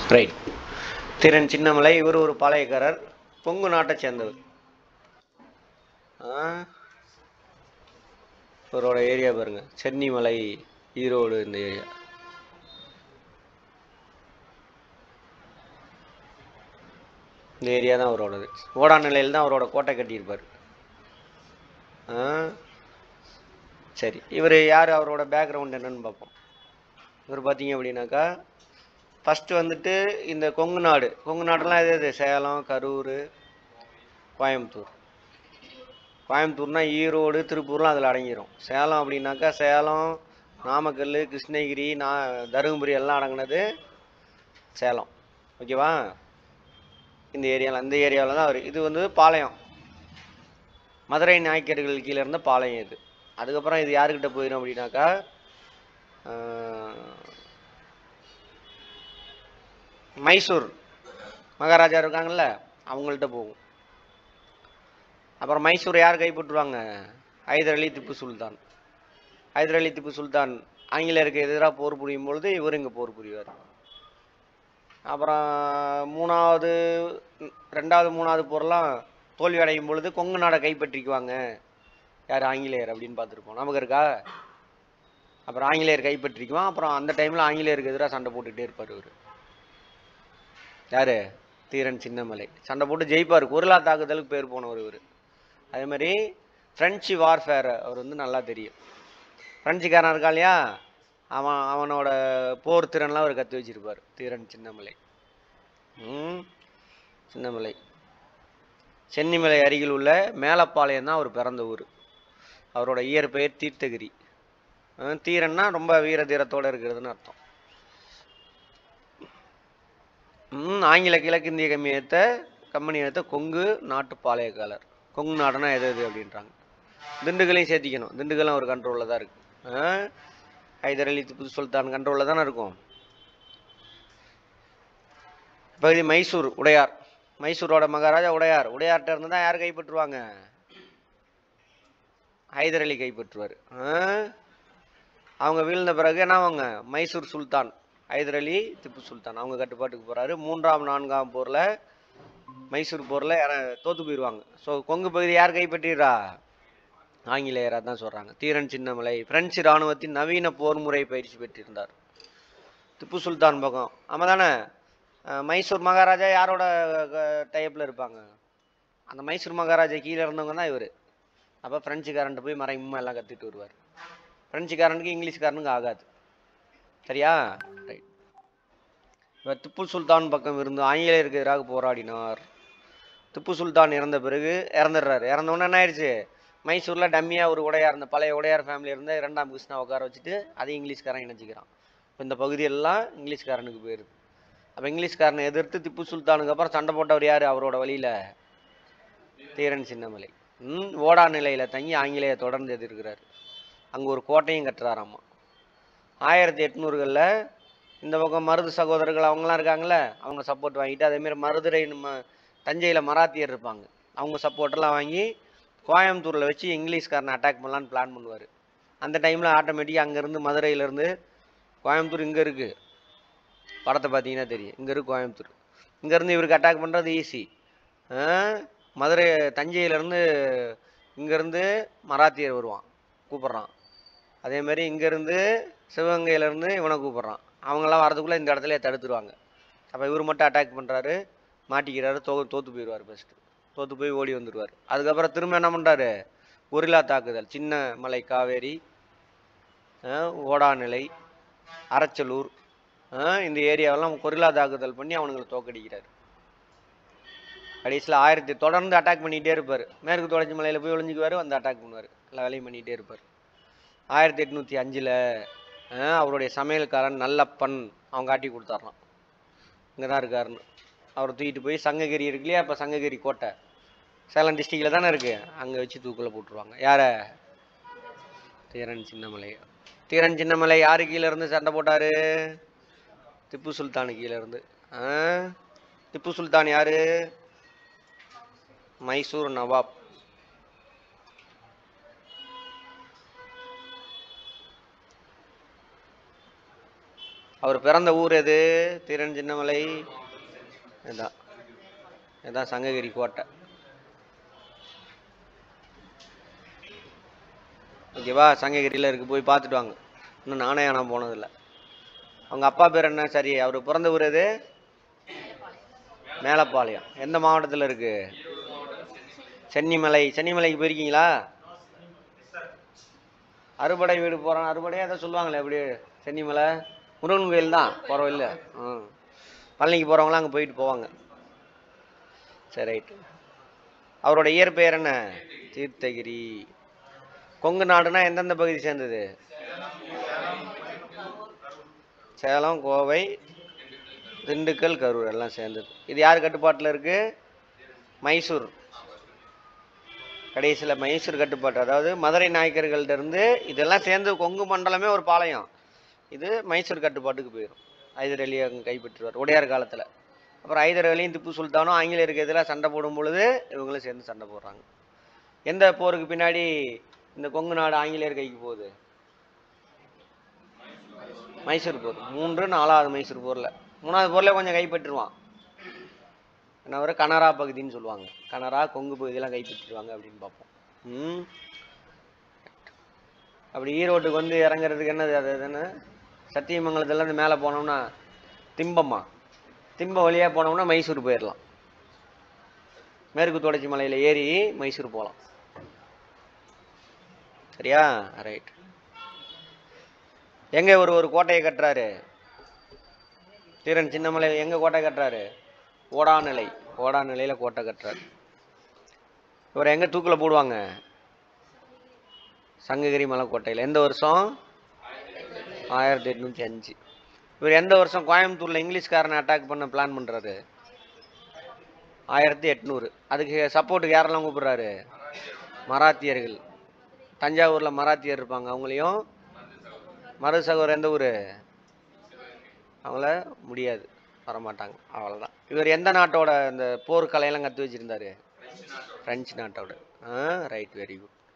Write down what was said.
Right திறன் சின்னமலை இவர் ஒரு பாளையக்காரர் கொங்கு நாட்டை சேர்ந்தவர் ஆ இவரோட ஏரியா பாருங்க சென்னிமலை ஈரோடு இந்த ஏரியா இந்த ஏரியா தான் அவரோடது ஓடா நிலையில் தான் அவரோட கோட்டை கட்டியிருப்பார் ஆ சரி இவர் யார் அவரோட பேக்ரவுண்ட் என்னன்னு பார்ப்போம் இவர் பார்த்தீங்க அப்படின்னாக்கா ஃபஸ்ட்டு வந்துட்டு இந்த கொங்கு நாடு கொங்கு நாடுலாம் எது எது சேலம் கரூர் கோயம்புத்தூர் கோயம்புத்தூர்னா ஈரோடு திருப்பூர்லாம் அதில் அடங்கிரும் சேலம் அப்படின்னாக்கா சேலம் நாமக்கல் கிருஷ்ணகிரி நா தருமபுரி எல்லாம் அடங்கினது சேலம் ஓகேவா இந்த ஏரியாவில் இந்த ஏரியாவில் தான் அவர் இது வந்து பாளையம் மதுரை நாயக்கர்கள் கீழே இருந்த பாளையம் இது அதுக்கப்புறம் இது யாருக்கிட்ட போயிடும் அப்படின்னாக்கா ஆஹ், மைசூர் மகாராஜா இருக்காங்கல்ல அவங்கள்ட்ட போகும் அப்புறம் மைசூர் யார் கைப்பற்றுவாங்க ஹைதர் அலி திப்பு சுல்தான் ஹைதர் அலி திப்பு சுல்தான் ஆங்கிலேயருக்கு எதிராக போர் புரியும் பொழுது இவர் இங்கே போர் புரிவார் அப்புறம் மூணாவது ம், ரெண்டாவது மூணாவது போர்லாம் தோல்வி அடையும் பொழுது கொங்கு நாடை கைப்பற்றிக்குவாங்க யார் ஆங்கிலேயர் அப்படின்னு பார்த்துருப்போம் நமக்கு இருக்கா அப்புறம் ஆங்கிலேயர் கைப்பற்றிக்குவான் அப்புறம் அந்த டைமில் ஆங்கிலேயருக்கு எதிராக சண்டை போட்டுக்கிட்டே இருப்பார் இவர் யார் தீரன் சின்னமலை சண்டை போட்டு ஜெயிப்பார் குரலா தாக்குதலுக்கு பேர் போனவர் இவர் அதே மாதிரி ஃப்ரெஞ்சு வார்ஃபேர் அவர் வந்து நல்லா தெரியும் ஃப்ரெஞ்சுக்காரன் இருக்கா இல்லையா அவன் அவனோட போர் திறன்லாம் அவர் கற்று வச்சிருப்பார் தீரன் சின்னமலை ம் சின்னமலை சென்னிமலை அருகில் உள்ள மேலப்பாளையம் தான் அவர் பிறந்த ஊர் அவரோட இயற்பெயர் தீர்த்தகிரி அஹ் தீரன்னா ரொம்ப வீர தீரத்தோடு இருக்கிறதுன்னு அர்த்தம் ம், ஆங்கில கிழக்கிந்திய கம்மியத்தை கம்பெனி எடுத்த கொங்கு நாட்டு பாளையக்காரர் கொங்கு நாடுனா எது எது அப்படின்றாங்க திண்டுக்கலையும் சேர்த்திக்கணும் திண்டுக்கலும் ஒரு கண்ட்ரோலில் தான் இருக்கு ஆ? ஹைதர் அலி திப்பு சுல்தான் கண்ட்ரோலில் தானே இருக்கும் பகுதி மைசூர் உடையார் மைசூரோட மகாராஜா உடையார் உடையார்கிட்ட இருந்து தான் யார் கைப்பற்றுவாங்க ஹைதர் அலி கைப்பற்றுவார் ஆ? அவங்க வீழ்ந்த பிறகு என்ன அவங்க மைசூர் சுல்தான் ஹைதர் அலி திப்பு சுல்தான் அவங்க கட்டுப்பாட்டுக்கு போறாரு மூன்றாம் நான்காம் போர்ல மைசூர் போர்ல யார- தோத்து போயிடுவாங்க ஸோ கொங்கு பகுதி யார் கைப்பற்றிடுறா ஆங்கிலேயராக தான் சொல்றாங்க தீரன் சின்னமலை பிரெஞ்சு இராணுவத்தின் நவீன போர் முறை பயிற்சி பெற்றிருந்தார் திப்பு சுல்தான் பக்கம் ஆமாம் தானே அஹ் மைசூர் மகாராஜா யாரோட டைப்பில் இருப்பாங்க அந்த மைசூர் மகாராஜா கீழே இருந்தவங்க தான் இவர் அப்போ ஃப்ரெஞ்சுக்காரன்ட்டு போய் மறைமுகமாக எல்லாம் கற்றுட்டு வருவார் ஃப்ரெஞ்சுக்காரனுக்கு இங்கிலீஷ்காரனுக்கு ஆகாது சரியா ரைட் இவர் திப்பு சுல்தான் பக்கம் இருந்து ஆங்கிலேயருக்கு எதிராக போராடினார் திப்பு சுல்தான் இறந்த பிறகு இறந்துடுறாரு இறந்த உடனே என்ன ஆயிடுச்சு மைசூரில் டம்மியாக ஒரு உடையார் இருந்த பழைய உடையார் ஃபேமிலி இருந்த இரண்டாம் கிருஷ்ணா உட்கார வச்சுட்டு அதையும் இங்கிலீஷ்காரன் இணைச்சிக்கிறான் இப்போ இந்த பகுதியெல்லாம் இங்கிலீஷ்காரனுக்கு போயிருது அப்போ இங்கிலீஷ்காரனை எதிர்த்து திப்பு சுல்தானுக்கு அப்புறம் சண்டை போட்டவர் யார் அவரோட வழியில் தீரன் சின்னமலை ம் ஓடா நிலையில் தங்கி ஆங்கிலேய தொடர்ந்து எதிர்க்கிறார் அங்கே ஒரு கோட்டையும் கட்டுறாராமா ஆயிரத்தி எட்நூறுகளில் இந்த பக்கம் மருது சகோதரர்கள் அவங்களாம் இருக்காங்களே அவங்க சப்போர்ட் வாங்கிட்டு அதேமாரி மருதுரை நம்ம தஞ்சையில் மராத்தியர் இருப்பாங்க அவங்க சப்போர்ட்டெல்லாம் வாங்கி கோயம்புத்தூரில் வச்சு இங்கிலீஷ்காரனை அட்டாக் பண்ணலான்னு பிளான் பண்ணுவார் அந்த டைமில் ஆட்டோமேட்டிக்காக அங்கேருந்து மதுரையிலேருந்து கோயம்புத்தூர் இங்கே இருக்குது படத்தை பார்த்தீங்கன்னா தெரியும் இங்கே இருக்கு கோயம்புத்தூர் இங்கேருந்து இவருக்கு அட்டாக் பண்ணுறது ஈஸி மதுரை தஞ்சையிலேருந்து இங்கேருந்து மராத்தியர் வருவான் கூப்பிட்றான் அதே மாதிரி இங்கேருந்து சிவகங்கையிலேருந்து இவனை கூப்பிட்றான் அவங்கெல்லாம் வரதுக்குள்ளே இந்த இடத்துல தடுத்துருவாங்க அப்போ இவர் மட்டும் அட்டாக் பண்ணுறாரு மாட்டிக்கிறாரு தோ தோற்று போயிடுவார் ஃபஸ்ட்டு தோற்று போய் ஓடி வந்துடுவார் அதுக்கப்புறம் திரும்ப என்ன பண்ணுறாரு கொரில்லா தாக்குதல் சின்ன மலை காவேரி அஹ், ஓடாநிலை அரச்சலூர் அஹ், இந்த ஏரியாவெல்லாம் கொரில்லா தாக்குதல் பண்ணி அவனுங்களை தோக்கடிக்கிறார் கடைசியில் ஆயிரத்தி தொடர்ந்து அட்டாக் பண்ணிகிட்டே இருப்பார் மேற்கு தொடர்ச்சி மலையில் போய் ஒளிஞ்சுக்குவார் வந்து அட்டாக் பண்ணுவார் எல்லா வேலையும் பண்ணிகிட்டே இருப்பார் ஆயிரத்தி எட்நூற்றி அஞ்சில் அவருடைய சமையல்காரன் நல்லப்பன் அவன் காட்டி கொடுத்தாராம் இங்கே தான் இருக்காருன்னு அவரை தூக்கிட்டு போய் சங்ககிரி இருக்கு இல்லையா இப்போ சங்ககிரி கோட்டை சேலம் டிஸ்ட்ரிக்டில் தானே இருக்குது அங்கே வச்சு தூக்கில் போட்டுருவாங்க யாரை தீரன் சின்னமலை தீரன் சின்னமலை யாரு கீழே இருந்து சண்டை போட்டாரு திப்பு சுல்தான் கீழே இருந்து ஆ? திப்பு சுல்தான் யாரு மைசூர் நவாப் அவர் பிறந்த ஊர் எது தீரன் சின்னமலை இதான் இதான் சங்ககிரி கோட்டை ஓகேவா சங்ககிரியில் இருக்கு போய் பார்த்துட்டு வாங்க இன்னும் நானே ஆனால் போனதில்லை அவங்க அப்பா பேர் என்ன சரி அவர் பிறந்த ஊர் எது மேலப்பாளையம் எந்த மாவட்டத்தில் இருக்கு சென்னிமலை சென்னிமலைக்கு போயிருக்கீங்களா அறுபடை வீடு போகிறோம் அறுபடையே அதை சொல்லுவாங்களே எப்படி சென்னிமலை முருகன் கோயில் தான் போகிறோம் இல்லை ம் பழனிக்கு போகிறவங்களாம் அங்கே போயிட்டு போவாங்க சரி ரைட்டு அவரோட இயற்பெயர் என்ன தீர்த்தகிரி கொங்கு நாடுனா எந்தெந்த பகுதி சேர்ந்தது சேலம் கோவை திண்டுக்கல் கரூர் எல்லாம் சேர்ந்தது இது யார் கட்டுப்பாட்டில் இருக்கு மைசூர் கடைசியில் மைசூர் கட்டுப்பாட்டு அதாவது மதுரை நாயக்கர்கள்ட்ட இருந்து இதெல்லாம் சேர்ந்து கொங்கு மண்டலமே ஒரு பாளையம் இது மைசூர் கட்டுப்பாட்டுக்கு போயிடும் ஹைதர் அலி அங்கே கைப்பற்றுவார் உடையார் காலத்தில் அப்புறம் ஹைதர் அலியும் திப்பு சுல்தானும் ஆங்கிலேயருக்கு எதிராக சண்டை போடும் பொழுது இவங்களும் சேர்ந்து சண்டை போடுறாங்க எந்த போருக்கு பின்னாடி இந்த கொங்கு நாடு ஆங்கிலேயர் கைக்கு போகுது மைசூர் போர் மூன்று நாலாவது மைசூர் போரில் மூணாவது போரில் கொஞ்சம் கைப்பற்றுவான் என்ன வர கனரா பகுதின்னு சொல்லுவாங்க கனரா கொங்கு பகுதியெல்லாம் கைப்பற்றிடுவாங்க அப்படின்னு பார்ப்போம் ம் அப்படி ஈரோட்டுக்கு வந்து இறங்குறதுக்கு என்னது அது என்ன சத்தியமங்கலத்துலேருந்து மேலே போனோம்னா திம்பம்மா திம்பம் வழியாக போனோம்னா மைசூர் போயிடலாம் மேற்கு தொடர்ச்சி மலையில் ஏறி மைசூர் போகலாம் சரியா ரைட் எங்க ஒரு ஒரு கோட்டையை கட்டுறாரு தீரன் சின்னமலை எங்க கோட்டை கட்டுறாரு ஓடாநிலை ஓடாநிலையில கோட்டை கட்டுறாரு இவர் எங்க தூக்குல போடுவாங்க சங்ககிரி மலைக்கோட்டையில் எந்த வருஷம் ஆயிரத்தி எட்நூத்தி அஞ்சு இவர் எந்த வருஷம் கோயம்புத்தூர்ல இங்கிலீஷ்காரனை அட்டாக் பண்ண பிளான் பண்றாரு ஆயிரத்தி எட்நூறு அதுக்கு சப்போர்ட்டுக்கு யாரெல்லாம் கூப்பிடுறாரு மராத்தியர்கள் தஞ்சாவூர்ல மராத்தியர் இருப்பாங்க அவங்களையும் மருது சகோதரர் எந்த ஊர் அவங்கள முடியாது வரமாட்டாங்க அவ்வளோதான் இவர் எந்த நாட்டோட இந்த போர் கலையெல்லாம் கற்று வச்சிருந்தாரு பிரெஞ்சு நாட்டோட ஆ ரைட் வெரி குட்